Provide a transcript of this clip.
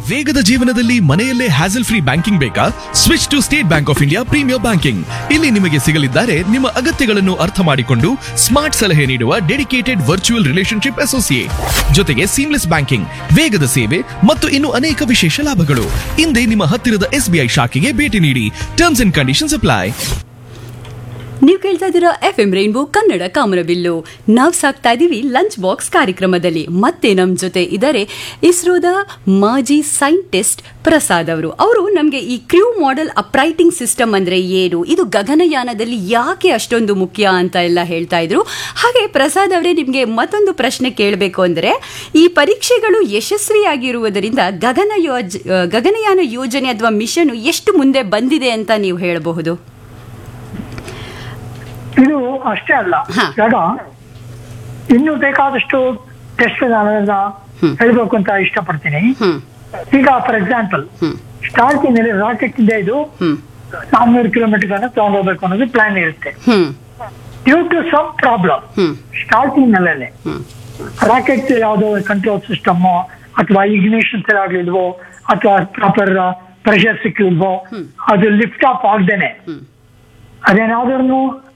ವೇಗದ ಜೀವನದಲ್ಲಿ ಮನೆಯಲ್ಲೇ ಹ್ಯಾಸಲ್ ಫ್ರೀ ಬ್ಯಾಂಕಿಂಗ್ ಬೇಕಾ switch to State Bank of India premier banking ಇಲ್ಲಿ ನಿಮಗೆ ಸಿಗಲಿದ್ದಾರೆ ನಿಮ್ಮ ಅಗತ್ಯಗಳನ್ನು ಅರ್ಥ ಮಾಡಿಕೊಂಡು ಸ್ಮಾರ್ಟ್ ಸಲಹೆ ನೀಡುವ ಡೆಡಿಕೇಟೆಡ್ ವರ್ಚುವಲ್ ರಿಲೇಶನ್ಶಿಪ್ ಅಸೋಸಿಯೇಟ್ ಜೊತೆಗೆ ಸೀಮ್ಲೆಸ್ ಬ್ಯಾಂಕಿಂಗ್ ವೇಗದ ಸೇವೆ ಮತ್ತು ಇನ್ನು ಅನೇಕ ವಿಶೇಷ ಲಾಭಗಳು ಹಿಂದೆ ನಿಮ್ಮ ಹತ್ತಿರದ ಎಸ್ಬಿಐ ಶಾಖೆಗೆ ಭೇಟಿ ನೀಡಿ ಟರ್ಮ್ಸ್ ಅಂಡ್ ಕಂಡೀಷನ್ಸ್ ಅಪ್ಲೈ ನೀವು ಕೇಳ್ತಾ ಇದ್ದೀರಾ ಎಫ್ ಎಂ ರೈನ್ಬೋ ಕನ್ನಡ ಕಾಮರಬಿಲ್ಲು ನಾವು ಸಾಕ್ತಾ ಇದ್ದೀವಿ ಲಂಚ್ ಬಾಕ್ಸ್ ಕಾರ್ಯಕ್ರಮದಲ್ಲಿ ಮತ್ತೆ ನಮ್ಮ ಜೊತೆ ಇದ್ದಾರೆ ಇಸ್ರೋದ ಮಾಜಿ ಸೈಂಟಿಸ್ಟ್ ಪ್ರಸಾದ್ ಅವರು ಅವರು ನಮಗೆ ಈ ಕ್ರ್ಯೂ ಮಾಡೆಲ್ ಅಪ್ರೈಟಿಂಗ್ ಸಿಸ್ಟಮ್ ಅಂದ್ರೆ ಏನು ಇದು ಗಗನಯಾನದಲ್ಲಿ ಯಾಕೆ ಅಷ್ಟೊಂದು ಮುಖ್ಯ ಅಂತ ಎಲ್ಲ ಹೇಳ್ತಾ ಇದ್ರು ಹಾಗೆ ಪ್ರಸಾದ್ ಅವರೇ ನಿಮಗೆ ಮತ್ತೊಂದು ಪ್ರಶ್ನೆ ಕೇಳಬೇಕು ಅಂದರೆ ಈ ಪರೀಕ್ಷೆಗಳು ಯಶಸ್ವಿಯಾಗಿರುವುದರಿಂದ ಗಗನ ಯೋಜ ಗಗನಯಾನ ಯೋಜನೆ ಅಥವಾ ಮಿಷನ್ ಎಷ್ಟು ಮುಂದೆ ಬಂದಿದೆ ಅಂತ ನೀವು ಹೇಳಬಹುದು ಇದು ಅಷ್ಟೇ ಅಲ್ಲ ಹಾ. ಇವಾಗ ಇನ್ನು ಬೇಕಾದಷ್ಟು ಟೆಸ್ಟ್ ನಾನೆಲ್ಲ ಹ್ಮ್. ಹೇಳ್ಬೇಕು ಅಂತ ಇಷ್ಟಪಡ್ತೀನಿ ಹ್ಮ್ ಈಗ ಫಾರ್ ಎಕ್ಸಾಂಪಲ್ ಹ್ಮ್ ಸ್ಟಾರ್ಟಿಂಗ್ ಅಲ್ಲಿ ರಾಕೆಟ್ ಇಂದ ಇದು ಹ್ಮ್ ನಾನ್ನೂರು ಕಿಲೋಮೀಟರ್ ಅನ್ನ ತಗೊಂಡೋಗ್ಬೇಕು ಅನ್ನೋದು ಪ್ಲಾನ್ ಇರುತ್ತೆ ಹ್ಮ್ ಡ್ಯೂ ಟು ಸಮ್ ಪ್ರಾಬ್ಲಮ್ ಹ್ಮ್ ಸ್ಟಾರ್ಟಿಂಗ್ ನಲ್ಲೇ ಹ್ಮ್ ರಾಕೆಟ್ ಯಾವುದೋ ಕಂಟ್ರೋಲ್ ಸಿಸ್ಟಮ್ ಅಥವಾ ಇಗ್ನಿಷನ್ ಆಗ್ಲಿಲ್ವೋ ಅಥವಾ ಪ್ರಾಪರ್ ಪ್ರೆಷರ್ ಸಿಕ್ಕಿಲ್ವೋ ಅದು ಲಿಫ್ಟ್ ಆಫ್ ಆಗ್ದೇನೆ ಹ್ಮ್ ಅದೇನಾದ್ರೂ